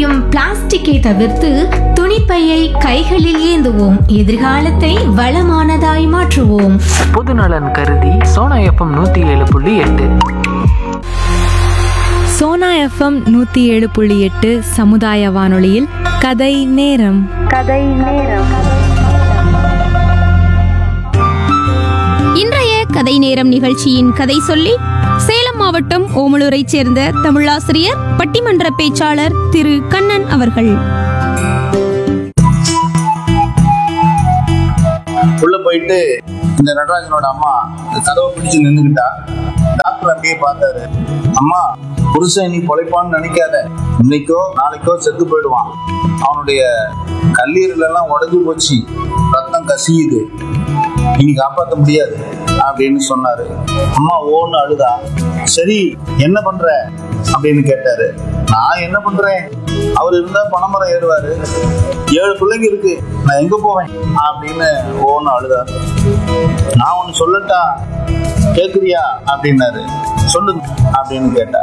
எரியும் பிளாஸ்டிக்கை தவிர்த்து துணிப்பையை கைகளில் ஏந்துவோம் எதிர்காலத்தை வளமானதாய் மாற்றுவோம் பொதுநலன் கருதி சோனா எஃப்எம் நூற்றி ஏழு புள்ளி எட்டு சோனா எஃப்எம் நூற்றி ஏழு புள்ளி எட்டு சமுதாய வானொலியில் கதை நேரம் இன்றைய கதை நேரம் நிகழ்ச்சியின் கதை சொல்லி சேலம் மாவட்டம் ஓமலூரைச் சேர்ந்த தமிழாசிரியர் பட்டிமன்ற பேச்சாளர் திரு கண்ணன் அவர்கள் உள்ள போயிட்டு இந்த நடராஜனோட அம்மா இந்த கதவை பிடிச்சு நின்னுக்கிட்டா டாக்டர் அப்படியே பார்த்தாரு அம்மா புருஷன் நீ பொழைப்பான்னு நினைக்காத இன்னைக்கோ நாளைக்கோ செத்து போயிடுவான் அவனுடைய கல்லீரல் எல்லாம் உடைஞ்சு போச்சு ரத்தம் கசியுது இனி காப்பாற்ற முடியாது அப்படின்னு சொன்னாரு அம்மா ஓன்னு அழுதா சரி என்ன பண்ற அப்படின்னு கேட்டாரு நான் என்ன பண்றேன் அவர் இருந்தா பணமரம் ஏறுவாரு ஏழு பிள்ளைங்க இருக்கு நான் எங்க போவேன் அப்படின்னு ஓன்னு அழுதாரு நான் ஒன்னு சொல்லட்டா கேக்குறியா அப்படின்னாரு சொல்லுங்க அப்படின்னு கேட்டா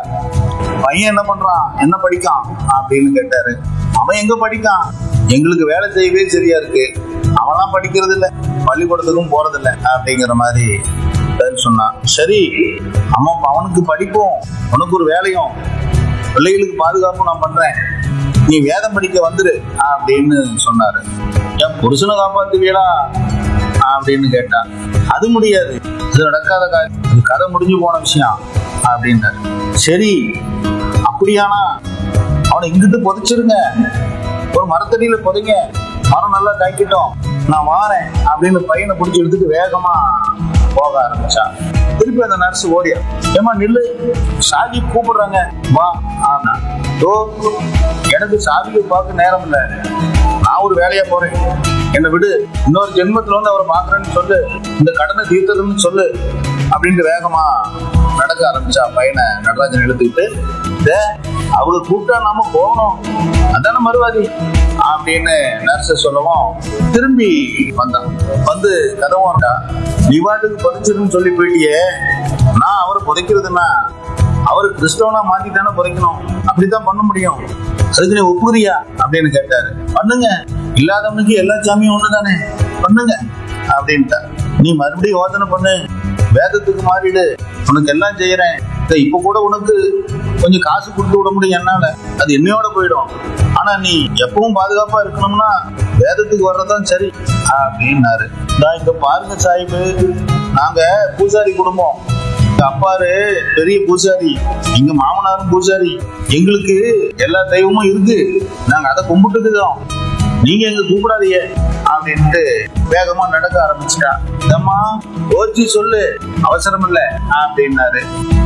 பையன் என்ன பண்றான் என்ன படிக்கான் அப்படின்னு கேட்டாரு அவன் எங்க படிக்கான் எங்களுக்கு வேலை செய்யவே சரியா இருக்கு அவன்லாம் படிக்கிறது இல்ல பள்ளிக்கூடத்துக்கும் போறது இல்ல அப்படிங்கிற மாதிரி பதில் சொன்னான் சரி அம்மா அவனுக்கு படிப்பும் உனக்கு ஒரு வேலையும் பிள்ளைகளுக்கு பாதுகாப்பும் நான் பண்றேன் நீ வேதம் படிக்க வந்துரு அப்படின்னு சொன்னாரு என் புருஷனை காப்பாத்துவியலா அப்படின்னு கேட்டா அது முடியாது அது நடக்காத காரியம் இது கதை முடிஞ்சு போன விஷயம் அப்படின்னாரு சரி அப்படியானா அவனை இங்கிட்டு புதைச்சிருங்க ஒரு மரத்தடியில புதைங்க மரம் நல்லா காய்க்கட்டும் நான் வாரேன் அப்படின்னு பையனை பிடிச்சி எடுத்துட்டு வேகமா போக ஆரம்பிச்சா திருப்பி அந்த நர்ஸ் ஓடியா ஏமா நில்லு சாகி கூப்பிடுறாங்க வா ஆனா ஓ எனக்கு சாதியை பார்க்க நேரம் இல்லை நான் ஒரு வேலையா போறேன் என்னை விடு இன்னொரு ஜென்மத்துல வந்து அவரை பாக்குறேன்னு சொல்லு இந்த கடனை தீர்த்ததுன்னு சொல்லு அப்படின்ட்டு வேகமா நடக்க ஆரம்பிச்சா பையனை நடராஜன் இழுத்துக்கிட்டு "டே, அவங்க கூப்பிட்டா நாம போகணும் அதான மறுவாதி அப்படின்னு நர்ஸ் சொல்லவும் திரும்பி வந்தான் வந்து கதவும் வரா நீ பாட்டுக்கு புதைச்சிருன்னு சொல்லி போயிட்டியே நான் அவரை புதைக்கிறதுன்னா அவரு கிறிஸ்தவனா மாத்திட்டானே புதைக்கணும் அப்படித்தான் பண்ண முடியும் அதுக்கு நீ ஒப்புறியா அப்படின்னு கேட்டாரு பண்ணுங்க இல்லாதவனுக்கு எல்லா சாமியும் ஒண்ணுதானே பண்ணுங்க அப்படின்ட்டா நீ மறுபடியும் யோசனை பண்ணு வேதத்துக்கு மாறிடு உனக்கு எல்லாம் செய்யறேன் இதோ இப்ப கூட உனக்கு கொஞ்சம் காசு கொடுத்து விட முடியும் என்னால அது என்னையோட போயிடும் ஆனா நீ எப்பவும் பாதுகாப்பா இருக்கணும்னா வேதத்துக்கு வர்றதுதான் சரி அப்படின்னாரு நான் இங்க பாருங்க சாஹிபு நாங்க பூசாரி குடும்பம் எங்க அப்பாரு பெரிய பூசாரி எங்க மாமனாரும் பூசாரி எங்களுக்கு எல்லா தெய்வமும் இருக்கு நாங்க அதை கும்பிட்டுக்குதோம் நீங்க எங்க கூப்பிடாதீங்க அப்படின்ட்டு வேகமா நடக்க ஆரம்பிச்சிட்டா இதம்மா ஓச்சி சொல்லு அவசரம் இல்ல அப்படின்னாரு